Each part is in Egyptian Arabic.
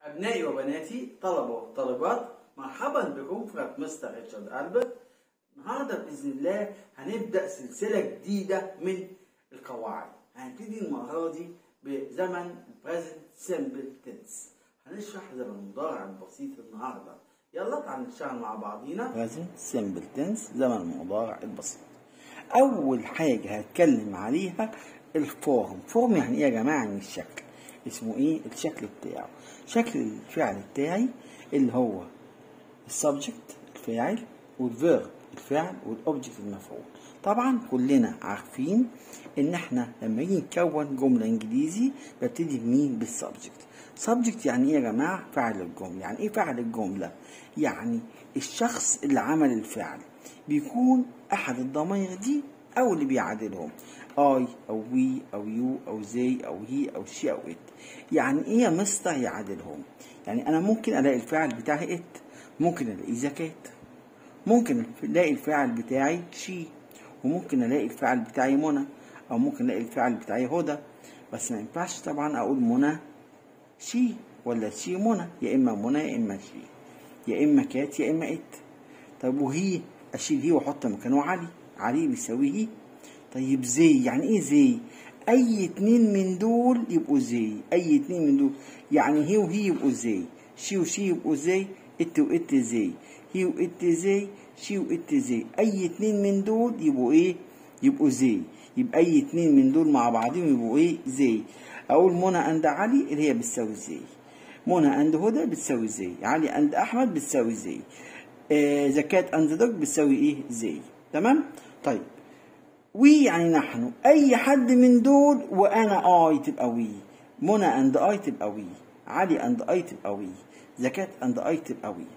أبنائي وبناتي طلبة وطالبات مرحبا بكم في مستر ريتشارد ألبرت النهارده بإذن الله هنبدأ سلسلة جديدة من القواعد هنبتدي المرة دي بزمن present simple tense هنشرح زمن المضارع البسيط النهارده يلا تعالوا نشتغل مع بعضينا present simple tense زمن المضارع البسيط أول حاجة هتكلم عليها الفورم فورم يعني إيه يا جماعة يعني الشكل اسمه إيه الشكل بتاعه شكل الفعل بتاعي اللي هو السبجكت الفاعل والفيرب الفعل والاوبجكت المفعول طبعا كلنا عارفين ان احنا لما نيجي نكون جمله انجليزي ببتدي بمين بالسبجكت سبجكت يعني ايه يا جماعه فاعل الجمله يعني ايه فاعل الجمله يعني الشخص اللي عمل الفعل بيكون احد الضمائر دي او اللي بيعادلهم اي او وي او يو او زي او هي او شي او ات يعني ايه يا مستر يعادلهم يعني انا ممكن الاقي الفعل بتاعي ات ممكن الاقي زكاه ممكن الاقي الفعل بتاعي شي وممكن الاقي الفعل بتاعي منى او ممكن الاقي الفعل بتاعي هدى بس ما ينفعش طبعا اقول منى شي ولا شي منى يا اما منى يا اما شي يا اما كات يا اما ات طب وهي اشيل هي واحط مكانه علي علي بيساوي هي طيب زي يعني ايه زي اي اتنين من دول يبقوا زي اي اتنين من دول يعني هي وهي يبقوا زي شي وشي يبقوا زي ات وات زي هي وات زي شي وات زي اي اتنين من دول يبقوا ايه يبقوا زي يبقى اي اتنين من دول مع بعضهم يبقوا ايه زي اقول منى اند علي اللي هي بتساوي زي منى اند هدى بتساوي زي علي اند احمد بتساوي زي آه زكاة اند دوج بتساوي ايه زي تمام طيب وي يعني نحن اي حد من دول وانا اي تبقى وي منى اند اي تبقى وي علي اند اي تبقى وي زكاة اند اي تبقى وي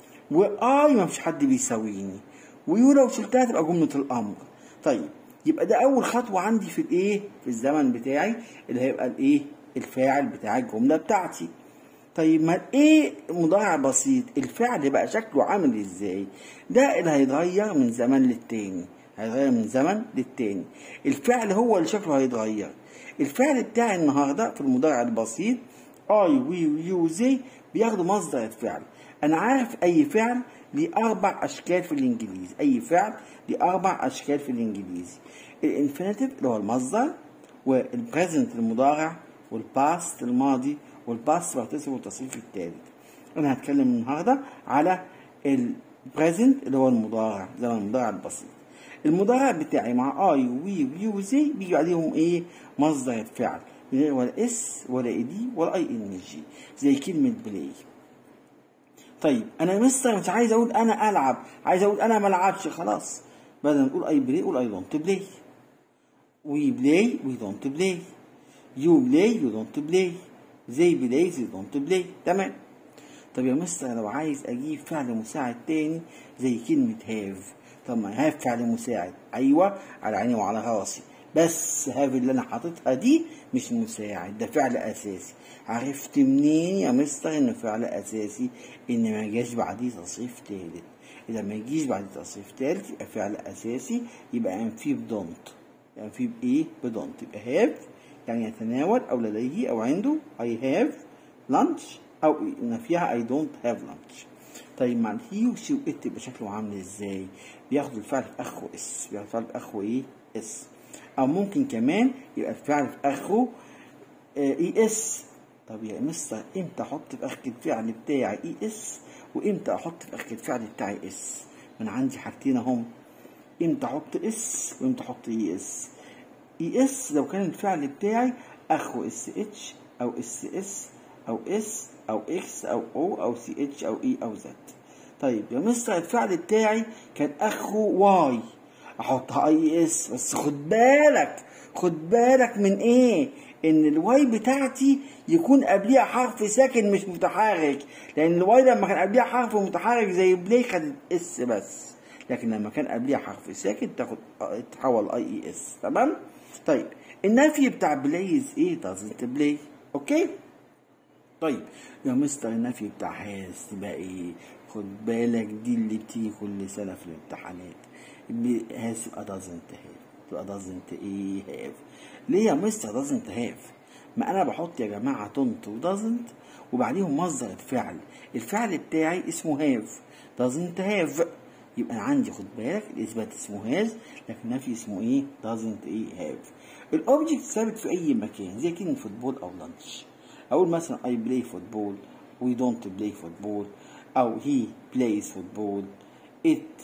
واي ما فيش حد بيساويني ويو لو شلتها تبقى جملة الامر طيب يبقى ده اول خطوة عندي في الايه في الزمن بتاعي اللي هيبقى الايه الفاعل بتاع الجملة بتاعتي طيب ما ايه مضارع بسيط الفعل بقى شكله عامل ازاي ده اللي هيتغير من زمن للتاني هيتغير من زمن للتاني الفعل هو اللي شكله هيتغير الفعل بتاعي النهارده في المضارع البسيط اي وي ويو زي بياخدوا مصدر الفعل انا عارف اي فعل ليه اربع اشكال في الانجليزي اي فعل ليه اربع اشكال في الانجليزي الانفينيتيف اللي هو المصدر والبريزنت المضارع والباست الماضي والباست بارتيسيبل والتصريف الثالث انا هتكلم النهارده على البريزنت اللي هو المضارع زي المضارع البسيط المضارع بتاعي مع اي وي ويو وزي بيجي عليهم ايه مصدر الفعل من غير ولا اس ولا اي دي ولا اي ان جي زي كلمه بلاي طيب انا مستر مش عايز اقول انا العب عايز اقول انا ما العبش خلاص بدل ما نقول اي بلاي قول اي دونت بلاي وي بلاي وي دونت بلاي يو بلاي يو دونت بلاي زي بلاي زي دونت بلاي تمام طب يا مستر لو عايز اجيب فعل مساعد تاني زي كلمه هاف طب ما هاف فعل مساعد ايوه على عيني وعلى راسي بس هاف اللي انا حاططها دي مش مساعد ده فعل اساسي عرفت منين يا مستر انه فعل اساسي ان ما جاش بعديه تصريف تالت اذا ما يجيش بعد تصريف تالت يبقى فعل اساسي يبقى انفيه بدونت يعني في بايه بدونت يبقى هاف يعني يتناول او لديه او عنده اي هاف لانش او ان فيها اي دونت هاف لانش طيب مع الهي وشي وات يبقى شكله عامل ازاي بياخدوا الفعل في اخره اس بياخدوا الفعل في اخره ايه اس او ممكن كمان يبقى الفعل في اخره اي اس طب يا مستر امتى احط في اخر الفعل بتاعي اي اس وامتى احط في اخر الفعل بتاعي اس من عندي حاجتين اهم امتى احط اس وامتى احط اي اس اي اس لو كان الفعل بتاعي اخره اس اتش او اس اس او اس او اكس او او او سي اتش او اي او زد طيب يا مستر الفعل بتاعي كان اخره واي احطها اي اس بس خد بالك خد بالك من ايه ان الواي بتاعتي يكون قبليها حرف ساكن مش متحرك لان الواي لما كان قبليها حرف متحرك زي بلاي خدت اس بس لكن لما كان قبليها حرف ساكن تاخد تحول اي اي اس تمام طيب النفي بتاع بلايز ايه doesn't بلاي اوكي طيب يا مستر النفي بتاع هاز تبقى ايه خد بالك دي اللي بتيجي كل سنه في الامتحانات هاز تبقى doesn't have تبقى doesn't ايه have ليه يا مستر doesn't have ما انا بحط يا جماعه don't و doesn't وبعديهم مصدر الفعل الفعل بتاعي اسمه هاف doesn't have يبقى أنا عندي خد بالك الإثبات اسمه هاز لكن النفي اسمه إيه doesn't إيه have الأوبجكت ثابت في أي مكان زي كلمة فوتبول أو لانش أقول مثلا I play football we don't play football أو he plays football it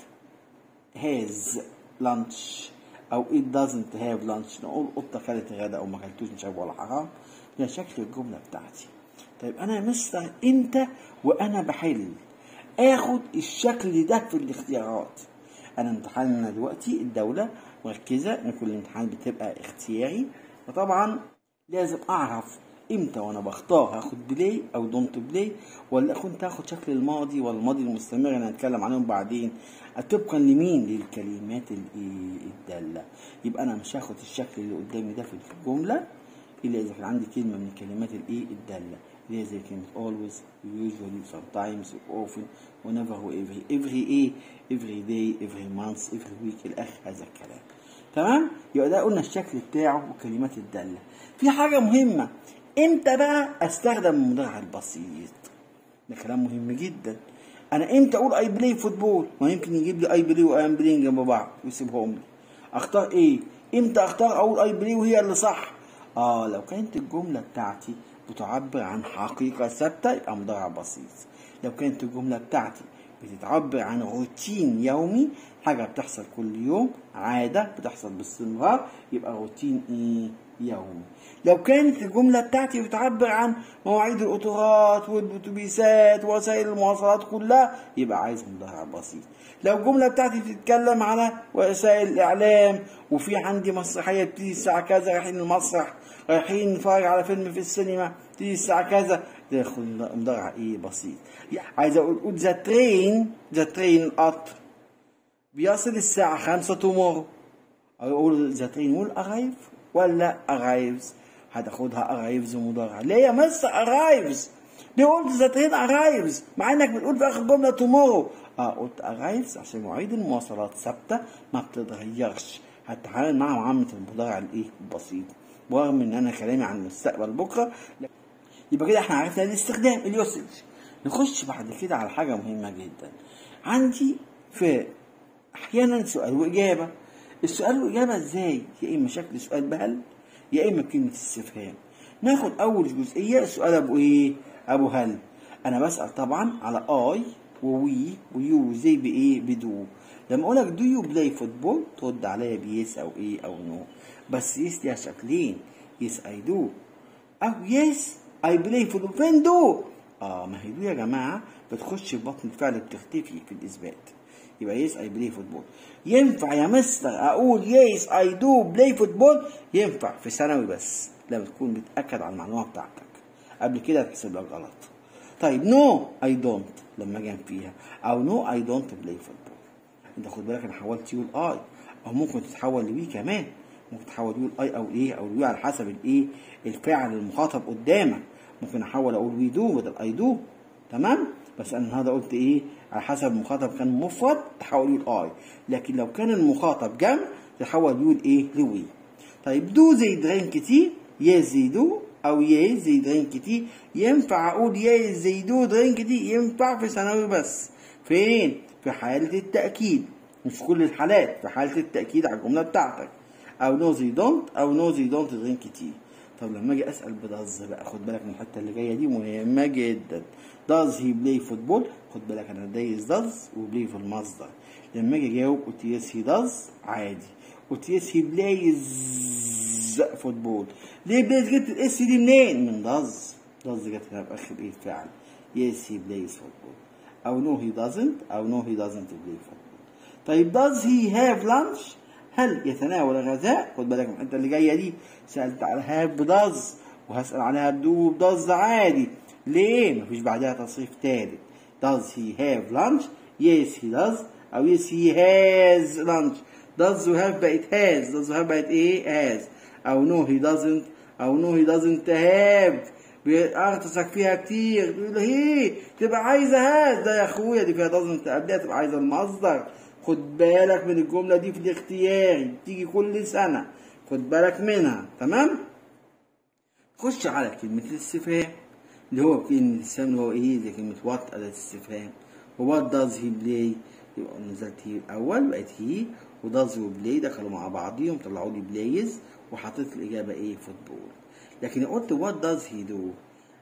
has lunch أو it doesn't have lunch نقول قطة كلت غدا أو ما كلتوش مش عارف ولا حرام ده شكل الجملة بتاعتي طيب أنا يا مستر أنت وأنا بحل آخد الشكل ده في الاختيارات أنا امتحاننا دلوقتي الدولة مركزة إن كل امتحان بتبقى اختياري فطبعا لازم أعرف امتى وانا بختار هاخد بلاي او دونت بلاي ولا كنت هاخد شكل الماضي ولا الماضي المستمر اللي هنتكلم عنهم بعدين طبقا لمين للكلمات الايه الداله يبقى انا مش هاخد الشكل اللي قدامي ده في الجمله الا اذا كان عندي كلمه من الكلمات الايه الداله اللي هي زي كلمه always usually sometimes often whenever every every ايه every day every month every week الاخر هذا الكلام تمام يبقى ده قلنا الشكل بتاعه وكلمات الداله في حاجه مهمه امتى بقى استخدم المضارع البسيط ده كلام مهم جدا انا امتى اقول اي بلاي فوتبول ما يمكن يجيب لي اي بلاي واي ام بلاي جنب بعض ويسيبهم لي اختار ايه امتى اختار اقول اي بلاي وهي اللي صح اه لو كانت الجمله بتاعتي بتعبر عن حقيقه ثابته يبقى مضارع بسيط لو كانت الجمله بتاعتي بتتعبر عن روتين يومي حاجه بتحصل كل يوم عاده بتحصل باستمرار يبقى روتين ايه يومي لو كانت الجملة بتاعتي بتعبر عن مواعيد القطارات والأتوبيسات ووسائل المواصلات كلها يبقى عايز مضارع بسيط لو الجملة بتاعتي بتتكلم على وسائل الإعلام وفي عندي مسرحية بتيجي الساعة كذا رايحين المسرح رايحين نتفرج على فيلم في السينما تيجي الساعة كذا ده ياخد مضارع إيه بسيط عايز أقول ذا ترين ذا ترين القطر بيصل الساعة خمسة تومورو أقول ذا ترين ويل أرايف ولا arrives هتاخدها arrives مضارع ليه يا مستر arrives ليه قلت ذات هين arrives مع انك بتقول في اخر جمله tomorrow اه قلت arrives عشان مواعيد المواصلات ثابته ما بتتغيرش هتتعامل مع معامله المضارع الايه البسيط ورغم ان انا كلامي عن المستقبل بكره يبقى كده احنا عرفنا الاستخدام اليوسج نخش بعد كده على حاجه مهمه جدا عندي في احيانا سؤال واجابه السؤال والإجابة إزاي؟ يا إما شكل سؤال بهل يا إما بكلمة استفهام. ناخد أول جزئية السؤال أبو إيه؟ أبو هل. أنا بسأل طبعا على أي ووي ويو زي بإيه؟ بدو. لما أقول لك دو يو بلاي فوتبول ترد عليا بيس أو إيه أو نو. بس يس ليها شكلين. يس أي دو. أو يس أي بلاي فوتبول فين دو؟ آه ما هي دو يا جماعة بتخش في بطن الفعل بتختفي في الإثبات. يبقى يس اي بلاي فوتبول ينفع يا مستر اقول يس اي دو بلاي فوتبول ينفع في ثانوي بس لما تكون بتاكد على المعلومه بتاعتك قبل كده هتحسب لك غلط طيب نو اي دونت لما اجي فيها او نو اي دونت بلاي فوتبول انت خد بالك انا حولت يو الاي او ممكن تتحول لوي كمان ممكن تحول يو الاي او الايه او الوي على حسب الايه الفعل المخاطب قدامك ممكن احول اقول وي دو بدل اي دو تمام بس انا النهارده قلت ايه على حسب المخاطب كان مفرد تحول يو الاي لكن لو كان المخاطب جمع تحول يو الايه لوي طيب دو زي درين كتير يا زي دو او يا زي درين كتير ينفع اقول يا زي دو درين كتير ينفع في ثانوي بس فين في حالة التأكيد مش في كل الحالات في حالة التأكيد على الجملة بتاعتك او نو زي دونت او نو زي دونت درين كتير طب لما اجي اسال بداز بقى خد بالك من الحته اللي جايه دي مهمه جدا داز هي بلاي فوتبول خد بالك انا دايس داز وبلاي في المصدر لما اجي اجاوب قلت يس هي داز عادي قلت يس هي بلايز فوتبول ليه بلايز جبت الاس دي منين من داز داز جت هنا في اخر ايه الفعل يس هي بلايز فوتبول او نو هي دازنت او نو هي دازنت بلاي فوتبول طيب داز هي هاف لانش هل يتناول الغذاء خد بالك من الحته اللي جايه دي سالت على هاف بداز وهسال عليها بدو بداز عادي ليه مفيش بعدها تصريف تالت does he have lunch yes he does او yes he has lunch does you have بقت has does you have بقت ايه has او no he doesn't او no he doesn't have بيغطسك فيها كتير تقول هي تبقى عايزه هاز ده يا اخويا دي فيها doesn't قبلها تبقى عايزه المصدر خد بالك من الجمله دي في الاختياري بتيجي كل سنه خد بالك منها تمام خش على كلمه الاستفهام اللي هو كلمة الاستفهام اللي هو ايه زي كلمة وات أداة استفهام وات داز هي بلاي يبقى نزلت هي الأول بقت هي وداز وبلاي دخلوا مع بعضيهم طلعوا لي بلايز وحطيت الإجابة ايه فوتبول لكن قلت وات داز هي دو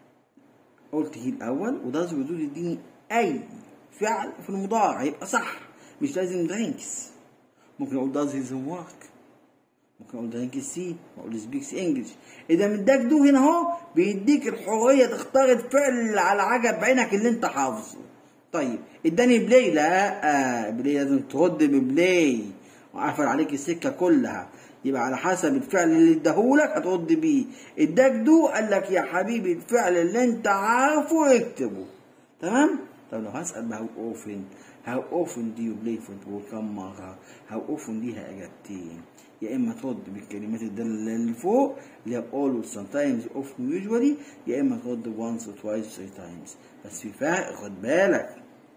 قلت هي الأول وداز ودو يديني أي فعل في المضارع يبقى صح مش لازم درينكس ممكن أقول داز هيز ورك ممكن اقول درينك سي واقول سبيكس انجلش اذا مداك دو هنا اهو بيديك الحريه تختار الفعل اللي على عجب عينك اللي انت حافظه طيب اداني بلاي لا آه بلاي لازم ترد ببلاي وقفل عليك السكه كلها يبقى على حسب الفعل اللي اداهولك هترد بيه اداك دو قال لك يا حبيبي الفعل اللي انت عارفه اكتبه تمام طب لو هسال بقى هاو اوفن هاو اوفن دي يو بلاي فوتبول كم مره هاو اوفن ليها اجابتين يا اما ترد بالكلمات الداله اللي فوق اللي هي always sometimes often usually يا اما ترد once or twice three times بس في فرق خد بالك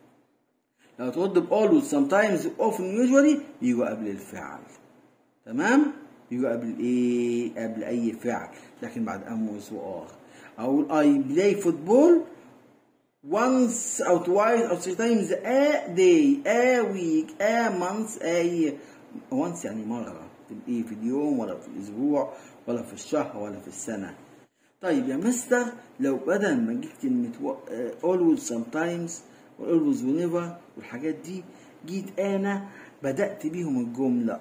لو ترد ب always sometimes often usually بيجوا قبل الفعل تمام بيجوا قبل ايه قبل اي فعل لكن بعد ام وإس وار او I play football once or twice or three times a day a week a month a year once يعني مرة في ايه في اليوم ولا في الاسبوع ولا في الشهر ولا في السنة طيب يا مستر لو بدل ما جيت كلمة و- آه، always sometimes و always whenever والحاجات دي جيت انا بدأت بيهم الجملة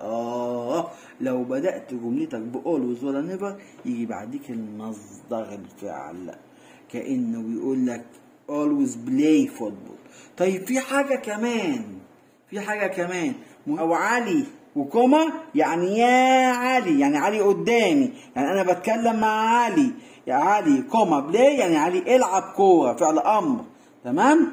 اه لو بدأت جملتك ب always ولا never يجي بعديك المصدر الفعل كأنه بيقول لك always play football طيب في حاجة كمان في حاجة كمان أو علي وكوما يعني يا علي يعني علي قدامي يعني أنا بتكلم مع علي يا علي كوما بلاي يعني علي العب كورة فعل أمر تمام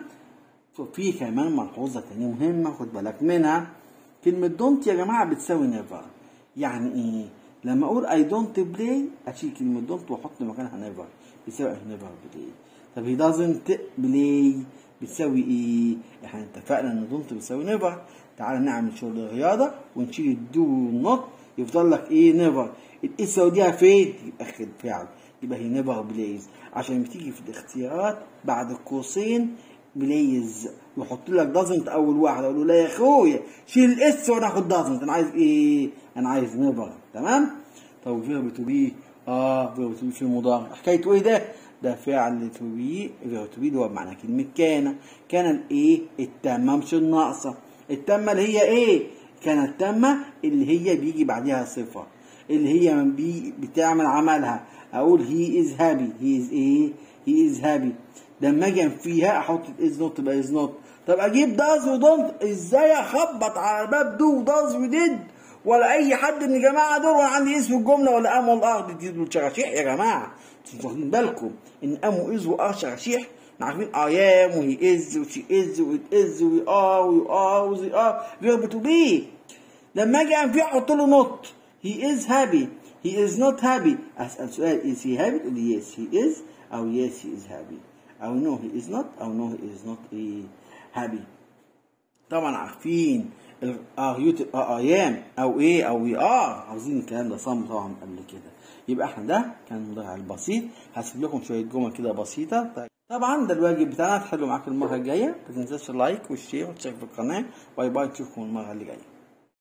في كمان ملحوظة تانية مهمة خد بالك منها كلمة دونت يا جماعة بتساوي نيفر يعني ايه؟ لما اقول اي دونت بلاي اشيل كلمة دونت واحط مكانها نيفر بيساوي نيفر بلاي طب هي دازنت بلاي بتساوي ايه؟ احنا اتفقنا ان دونت بتساوي نيفر تعالى نعمل شغل الرياضة ونشيل الدو والنوت يفضل لك ايه نيفر الاس وديها فين؟ يبقى خد فعل يبقى هي نيفر بلايز عشان بتيجي في الاختيارات بعد القوسين بلايز ويحط لك دازنت اول واحد اقول له لا يا اخويا شيل الاس وانا اخد دازنت انا عايز ايه انا عايز نيفر تمام طب فيرب تو بي اه فيرب تو بي في المضارع حكايته ايه ده ده فعل تو بي فيرب تو بي اللي هو بمعنى كلمه كان كان الايه التامه مش الناقصه التامه اللي هي ايه كانت التامه اللي هي بيجي بعدها صفه اللي هي من بي بتعمل عملها اقول هي از هابي هي از ايه هي از هابي لما اجي فيها احط از نوت تبقى از نوت طب اجيب داز ودونت ازاي اخبط على باب دو وداز وديد ولا اي حد من الجماعه دول وانا عندي اسم الجمله ولا ام ولا ار دي دول شغاشيح يا جماعه انتوا واخدين بالكم ان ام واز وار شغاشيح احنا عارفين اي ام وهي از وشي از وات از وي ار وي ار وزي ار فيرب تو بي لما اجي انفيه احط له نوت هي از هابي هي از نوت هابي اسال سؤال از هي هابي تقول لي يس هي از او يس هي از هابي او نو هي از نوت او نو هي از نوت هابي طبعا عارفين ار يو تبقى اي ام او ايه او وي ار عاوزين الكلام ده صم طبعا قبل كده يبقى احنا ده كان المضارع البسيط هسيب لكم شويه جمل كده بسيطه طيب. طبعا ده الواجب بتاعنا تحلوا معاك المره الجايه ما تنساش اللايك والشير والتشترك في القناه باي باي نشوفكم المره اللي جايه